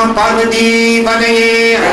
பார்வதி பதையே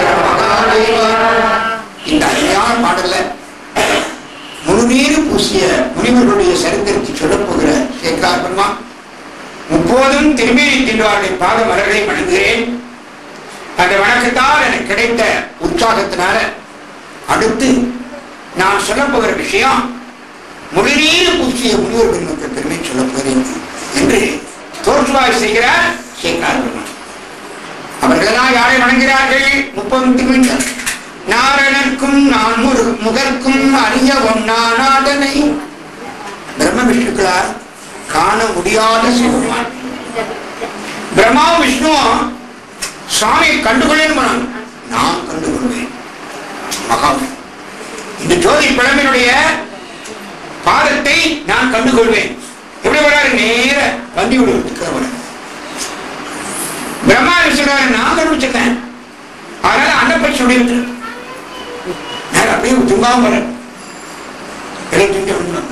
இந்த அருமையான பாடல்ல முழுநீர் பூசிய முனிவர்களுடைய சரித்திரத்தை சொல்லப் போகிற சேகரார் பெருமான் முப்போதும் திரும்பி தின்றாருடைய பாத மலர்களை வணங்குகிறேன் அந்த வணக்கத்தால் எனக்கு கிடைத்த உற்சாகத்தினால அடுத்து நான் சொல்ல போகிற விஷயம் முழுநீர் பூசிய முனிவர் பெருமக்கள் பெருமை சொல்ல போகிறேன் என்று தோற்றுவாய் செய்கிறார் சேகரார் பெருமான் அவர்களெல்லாம் யாரை வணங்குகிறார்கள் முப்பது திருமணம் நாரணனுக்கும் நான் முரு- முகர்க்கும் அறிய ஒன்னானாதனை பிரம்ம விஷ்ணுக்களால் காண முடியாத சிவமான் பிரம்மா விஷ்ணு சுவாமி கண்டுகொள்ளேன் நான் கண்டுகொள்வேன் மகா இந்த ஜோதி பிழம்பினுடைய பாதத்தை நான் கண்டுகொள்வேன் எப்படி வராரு நேர வந்தி விடுவதற்கு வர பிரம்மா சொல்றாரு நான் கண்டுபிடிச்சிருக்கேன் அதனால அண்டப்பட்சி இருக்கு நான் அப்படியே தும்பாம வரேன் எழுத்துட்டு வந்தோம்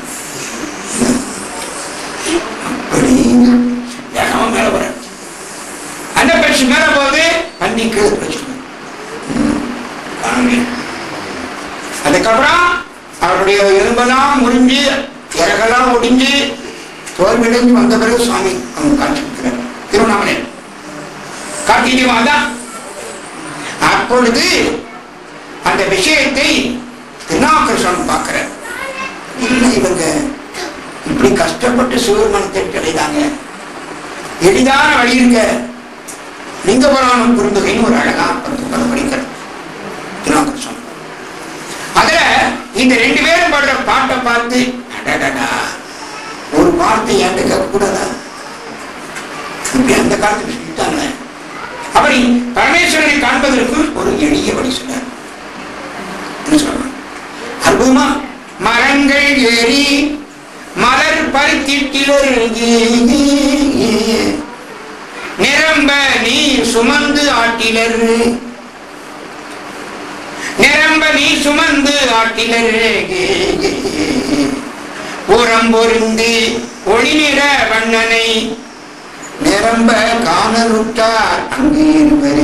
அப்படி வேகமா மேல வரேன் அண்டப்பட்சி மேல போகுது பன்னி கீழே வச்சுக்கணும் அதுக்கப்புறம் அவருடைய எலும்பெல்லாம் முறிஞ்சு இறகெல்லாம் ஒடிஞ்சு தோல்விடைஞ்சு வந்த பிறகு சுவாமி அவங்க காட்சி கொடுக்கிறார் திருவண்ணாமலை கார்த்திகை மாதம் அப்பொழுது அந்த விஷயத்தை திருநாக்கரசன் பார்க்கிறார் இல்லை இவங்க இப்படி கஷ்டப்பட்டு சிவபெருமானத்தை கிடைதாங்க எளிதான வழி இருக்க லிங்க புராணம் குறுந்தொகைன்னு ஒரு அழகா பத்து பல படிக்கிறார் திருநாக்கரசன் அதுல இந்த ரெண்டு பேரும் பாடுற பாட்டை பார்த்து அடடடா ஒரு வார்த்தை என்கிட்ட கேட்க கூடாதா இப்படி அந்த காலத்துல சொல்லிட்டாங்க அப்படி பரமேஸ்வரனை காண்பதற்கு ஒரு எளிய வழி சொன்னார் என்ன சொல்றார்? அற்புதமா மரங்கள் ஏறி மலர் பருத்திட்டிலருகி நிரம்ப நீர் சுமந்து ஆட்டிலர் நிரம்ப நீர் சுமந்து ஆட்டிலர் உரம் பொருந்து ஒளி நிற வண்ணனை நிரம்ப காணலுற்றார் அங்கே இருவரே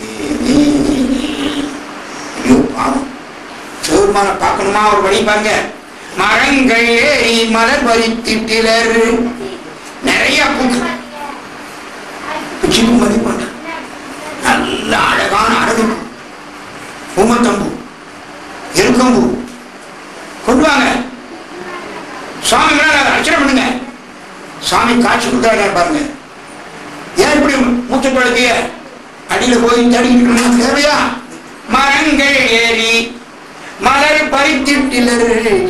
ஐயோ பாவம் சிவபெருமான பார்க்கணுமா ஒரு வழி பாருங்க மரங்கள் ஏறி மலர் பறித்திட்டிலர் நிறைய பூக்கள் பிச்சிப்பு மதி பண்ற நல்ல அழகான அழகு பூமத்தம்பூ எருக்கம்பூ கொண்டு வாங்க சுவாமி மேல அதை அர்ச்சனை பண்ணுங்க சாமி காட்சி கொடுத்தாரு பாருங்க ஏன் இப்படி மூச்சு பழக்கிய அடியில போய் தடிக்கிட்டு இருக்கணும் தேவையா மரங்கள் ஏறி மலர் பறித்திட்டிலர்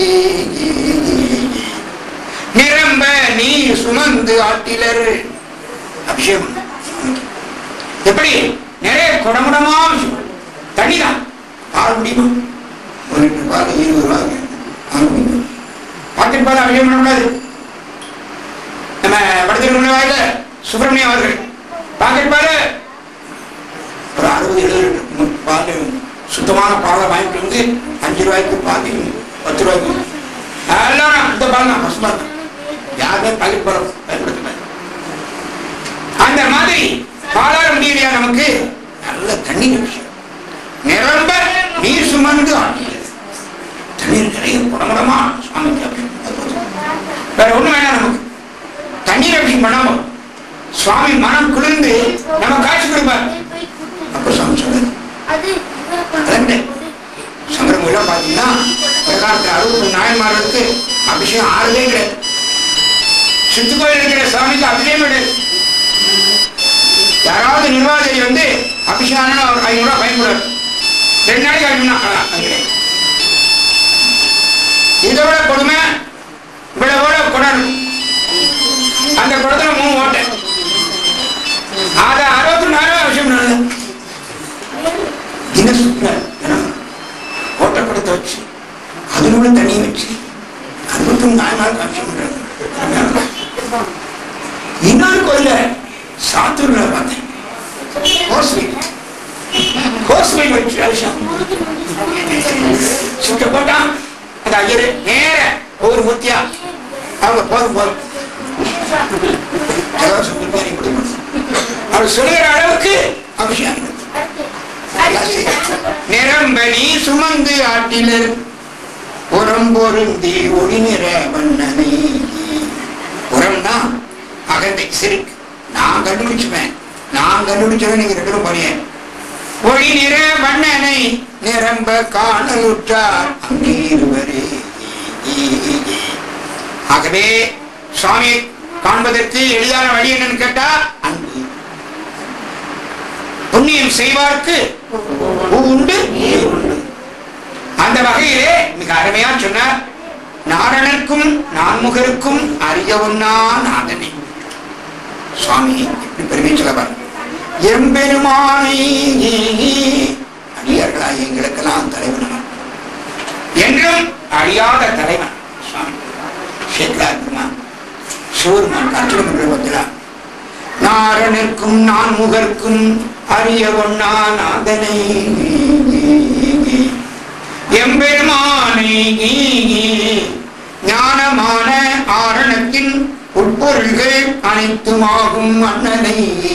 நிரம்ப நீ சுமந்து ஆட்டிலர் அபிஷேகம் எப்படி நிறைய குடமுடமா தண்ணிதான் பால் முடியுமா ஒரு லிட்டர் பால் இருபது ரூபாய் பால் முடியும் பாக்கெட் பால் அபிஷேகம் பண்ணக்கூடாது நம்ம வடத்திற்கு வாயில சுப்பிரமணியம் அவர்கள் பாக்கெட் பால் ஒரு அறுபது எழுபது லிட்டர் பால் சுத்தமான பாலை வாங்கிட்டு வந்து அஞ்சு ரூபாய்க்கு பாதி பத்து ரூபாய்க்கு எல்லாம் இந்த பால் நான் பசு பால் யாருமே பாக்கெட் பால் பயன்படுத்தல அந்த மாதிரி பாலார முடியலையா நமக்கு நல்ல தண்ணீர் விஷயம் நிரம்ப நீர் சுமந்து ஆட்டியது தண்ணீர் நிறைய குடமுடமா சுவாமிக்கு அபிஷேகம். அது போதும். வேற ஒண்ணும் வேண்டாம் நமக்கு தண்ணீர் அபிஷேகம் பண்ணாம சுவாமி மனம் குளிர்ந்து நம்ம காட்சி கொடுப்பார் அப்ப சுவாமி சொல்றாரு அது ரெண்டு. சங்கரமுலாம் பாத்தீங்கன்னா பிரகாரத்தில் அறுபது நாயன்மார்களுக்கு அபிஷேகம் ஆறுதே கிடையாது சித்து கோயில் இருக்கிற சாமிக்கு அபிஷேகம் கிடையாது யாராவது நிர்வாகி வந்து அபிஷேகம் அவர் ஐநூறு ரூபாய் பயன்படுறாரு ரெண்டு நாளைக்கு ஐநூறு இதை விட கொடுமை இவ்வளவோட குடம் அந்த குடத்துல மூணு ஓட்டை அதை அறுபத்தி நாலு விஷயம் நடந்தது என்ன சொல்றாரு ஓட்டப்படத்தை வச்சு அதனோட தண்ணியை வச்சு அறுபத்தி நாலு காட்சி பண்றாரு இன்னொரு கோயில சாத்தூர்ல பார்த்தேன் கோஸ்வி கோஸ்வி வச்சு அரிசம் சுட்ட போட்டான் அந்த ஐயரு நேர ஒரு முத்தியா அவங்க போதும் போதும் ஜலதோஷம் பிரியாணி கொடுக்கணும். அவர் சொல்லுகிற அளவுக்கு அவசியம் நிரம்ப நீ சுமந்து ஆட்டிலர் உரம் பொருந்தி ஒளி நிற வண்ணனை உரம்னா அகந்தை சிறுக்கு நான் கண்டுபிடிச்சுவேன் நான் கண்டுபிடிச்சவன் நீங்க ரெண்டு பேரும் போறீங்க ஒளி நிற வண்ணனை நிரம்ப காணலுற்றார் அங்கே இருவரே ஆகவே சுவாமி காண்பதற்கு எளிதான வழி என்னன்னு கேட்டா அன்பு புண்ணியம் செய்வார்க்கு பூ உண்டு நீர் உண்டு அந்த வகையிலே மிக அருமையா சொன்னார் நாரணனுக்கும் நான்முகருக்கும் அறியவன்னா நாதனே சுவாமி இப்படி பெருமை சொல்லவர் எம்பெருமானை அடியார்களா எங்களுக்கெல்லாம் தலைவன் என்றும் அழியாத தலைவன் சுவாமி சேக்கலார் பெருமான் சிவருமான் கற்றுடன் விரும்பத்தினார் நாரணனுக்கும் நான் முகர்க்கும் அறிய ஒன்னா நாதனை எம்பெருமானை ஞானமான ஆரணத்தின் உட்பொருள்கள் அனைத்துமாகும் அண்ணனை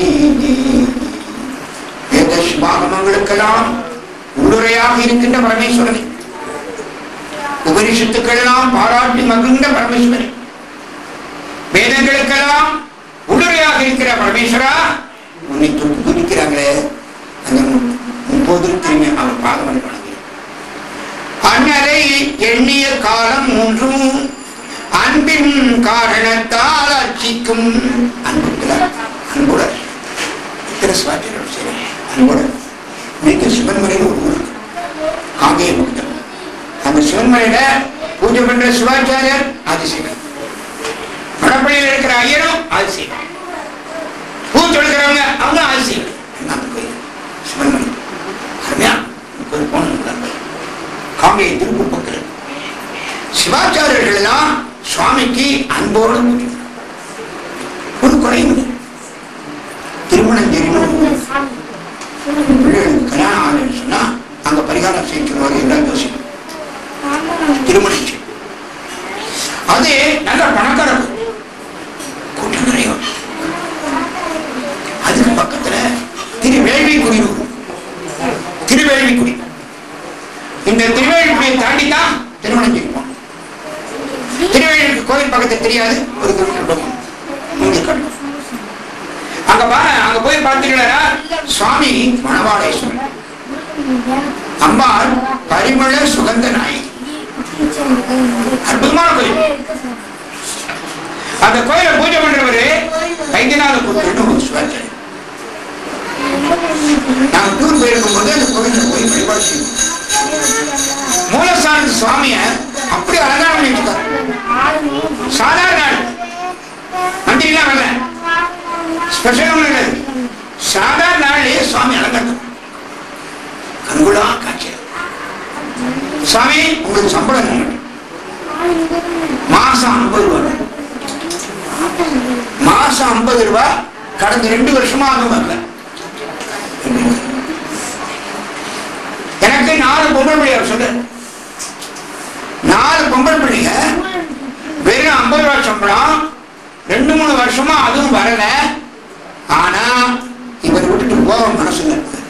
வேத சிவாகமங்களுக்கெல்லாம் உள்ளுரையாக இருக்கின்ற பரமேஸ்வரனை உபனிஷத்துக்களெல்லாம் பாராட்டி மகிழ்ந்த பரமேஸ்வரன் வேதங்களுக்கெல்லாம் உள்ளுரையாக இருக்கிற பரமேஸ்வரா உன்னை தொட்டு துடிக்கிறாங்களே அந்த முப்போது திரும்பி அவர் பாதம் வணங்குகிறேன் அண்ணலை எண்ணிய காலம் மூன்றும் அன்பின் காரணத்தால் அர்ச்சிக்கும் அன்புகிறார் அன்புடர் இத்தனை சுவாத்தியர்கள் சரி அன்புடர் இன்னைக்கு சிவன்மலையில் ஒரு ஊர் இருக்கு. காங்கேய பக்தர் அந்த சிவன்மலையில பூஜை பண்ற சிவாச்சாரியர் ஆதிசேகர் வடப்பள்ளியில் இருக்கிற ஐயரும் ஆதிசேகர் பூ தொழுகிறவங்க அவங்க ஆதிசேகர் அந்த கோயில் சிவன்மலை அருமையா கோயில் போனது காங்கேய திருப்பு பக்தர் சிவாச்சாரியர்கள் எல்லாம் சுவாமிக்கு அன்போடு கூட்டினார். ஒரு குறையும் இல்லை. திருமணம் தெரியணும் பிள்ளைகளுக்கு கல்யாணம் ஆகலைன்னு சொன்னா அங்க பரிகாரம் செய்யணும் எல்லாம் யோசிக்கணும் திருமணம் செய்யணும். அது நல்ல பணக்கார கோயில். கூட்டம் நிறைய அதுக்கு பக்கத்துல திருவேள்விக்குடி இருக்கும். திருவேள்விக்குடி இந்த திருவேள்விக்குடியை தாண்டி தான் திருமணம் செய்வோம் திருவேள்விக்கு கோயில் பக்கத்துல தெரியாது ஒரு கிலோமீட்டர் இங்க கட்டணும் அங்க பாரு அங்க போய் பார்த்தீங்களா சுவாமி மணவாளேஸ்வரன் அம்பாள் பரிமள சுகந்த நாயகி அற்புதமான கோயில் அந்த கோயிலை பூஜை பண்றவரு வைத்தியநாத புத்தர்னு ஒரு சிவாச்சாரி நாங்க டூர் போயிருக்கும் போது அந்த கோயில போய் வழிபாடு செய்வோம் மூலஸ்தானத்து சுவாமிய அப்படி அலங்காரம் பண்ணிட்டு இருக்காரு சாதாரண நாள் மந்திரிலாம் வரல ஸ்பெஷல் ஒண்ணு இல்லை சாதாரண நாள்லயே சுவாமி அலங்காரம் கண்குளா காட்சி சுவாமி உங்களுக்கு சம்பளம் என்ன? மாசம் ஐம்பது ரூபாய் மாசம் ஐம்பது ரூபாய் கடந்த ரெண்டு வருஷமா அது வரல எனக்கு நாலு பொம்பளை பிள்ளையார் சொல்லு நாலு பொம்பளை பிள்ளைங்க வெறும் ஐம்பது ரூபாய் சம்பளம் ரெண்டு மூணு வருஷமா அதுவும் வரல ஆனா இவர் விட்டுட்டு போக மனசுல இருக்கு